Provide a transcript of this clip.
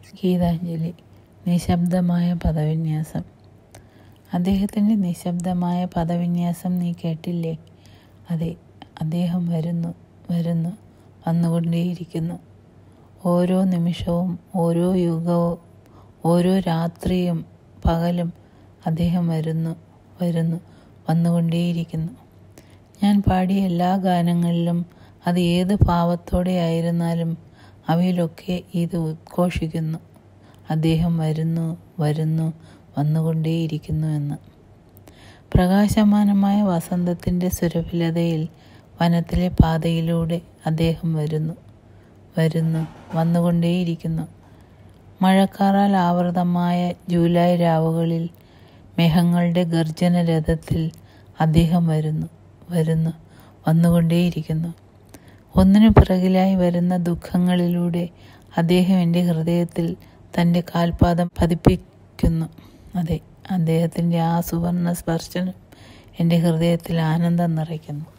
ഗീതാഞ്ജലി നിശബ്ദമായ പദവിന്യാസം അദ്ദേഹത്തിൻ്റെ നിശബ്ദമായ പദവിന്യാസം നീ കേട്ടില്ലേ അതെ അദ്ദേഹം വരുന്നു വരുന്നു വന്നുകൊണ്ടേയിരിക്കുന്നു ഓരോ നിമിഷവും ഓരോ യുഗവും ഓരോ രാത്രിയും പകലും അദ്ദേഹം വരുന്നു വരുന്നു വന്നുകൊണ്ടേയിരിക്കുന്നു ഞാൻ പാടിയ എല്ലാ ഗാനങ്ങളിലും അത് ഏത് ഭാവത്തോടെ ആയിരുന്നാലും അവയിലൊക്കെ ഇത് ഉദ്ഘോഷിക്കുന്നു അദ്ദേഹം വരുന്നു വരുന്നു വന്നുകൊണ്ടേയിരിക്കുന്നു എന്ന് പ്രകാശമാനമായ വസന്തത്തിൻ്റെ സുരഭിലതയിൽ വനത്തിലെ പാതയിലൂടെ അദ്ദേഹം വരുന്നു വരുന്നു വന്നുകൊണ്ടേയിരിക്കുന്നു മഴക്കാറാൽ ആവൃതമായ ജൂലൈ രാവുകളിൽ മേഘങ്ങളുടെ ഗർജന രഥത്തിൽ അദ്ദേഹം വരുന്നു വരുന്നു വന്നുകൊണ്ടേയിരിക്കുന്നു ഒന്നിനു പിറകിലായി വരുന്ന ദുഃഖങ്ങളിലൂടെ അദ്ദേഹം എൻ്റെ ഹൃദയത്തിൽ തൻ്റെ കാൽപാദം പതിപ്പിക്കുന്നു അതെ അദ്ദേഹത്തിൻ്റെ ആ സുവർണ സ്പർശനം എൻ്റെ ഹൃദയത്തിൽ ആനന്ദം നിറയ്ക്കുന്നു